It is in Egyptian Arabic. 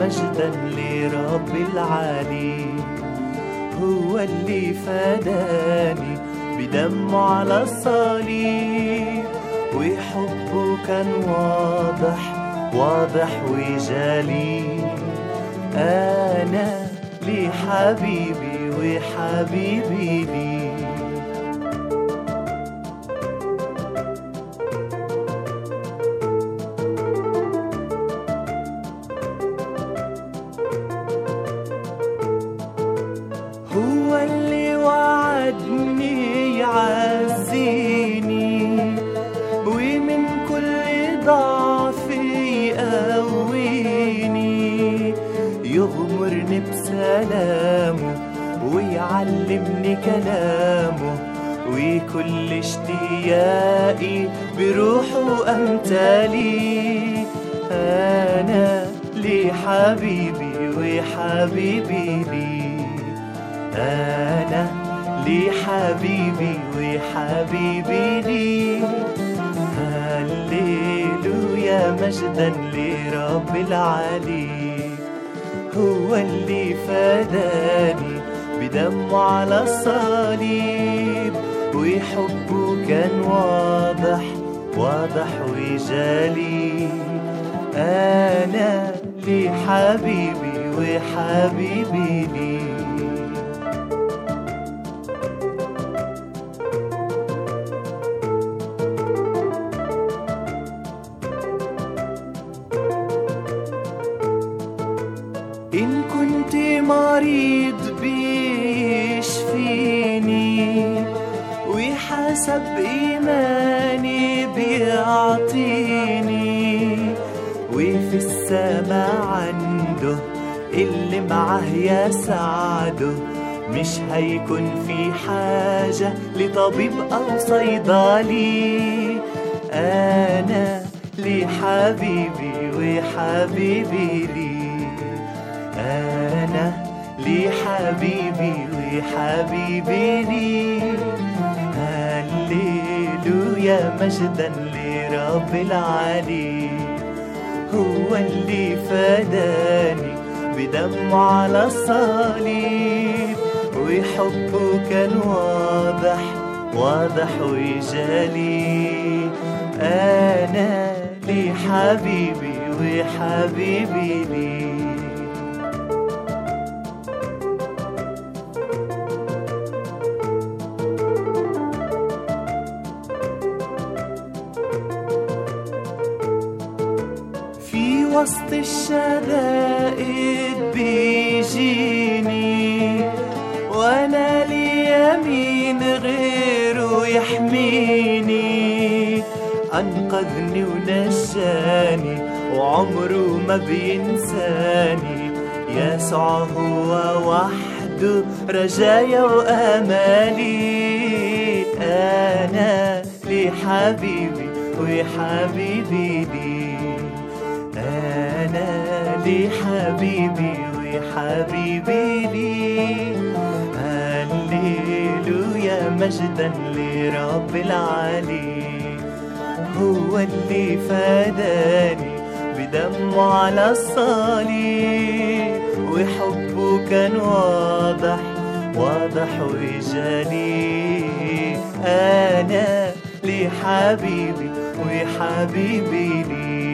مجدا لرب العالي هو اللي فداني بدمه على الصليب وحبه كان واضح واضح وجالي أنا لي حبيبي وحبيبي لي هو اللي وعدني يعزيني ومن كل ضعف يقويني يغمرني بسلامه ويعلمني كلامه وكل اشتياقي بروحه أمتلي أنا لي حبيبي وحبيبي لي أنا لي حبيبي وحبيبي لي هللويا مجدا لرب العلي هو اللي فداني بدمه على الصليب وحبه كان واضح واضح وجالي أنا لي حبيبي وحبيبي لي إن كنت مريض بيشفيني وحسب إيماني بيعطيني وفي السماء عنده اللي معاه يساعده مش هيكون في حاجة لطبيب أو صيدلي أنا لي حبيبي وحبيبي لي أنا لي حبيبي وحبيبي لي هللويا مجدا لرب العلي هو اللي فداني بدمه على الصليب وحبه كان واضح واضح وجالي أنا لي حبيبي وحبيبي لي في وسط الشدائد بيجيني وانا لي يمين غيره يحميني انقذني ونجاني وعمره ما بينساني يسوع هو وحده رجايا وامالي انا لي حبيبي وحبيبي لي أنا لي حبيبي وحبيبي لي هللويا مجدا لرب العلي هو اللي فداني بدمه على الصليب وحبه كان واضح واضح وجالي أنا لي حبيبي وحبيبي لي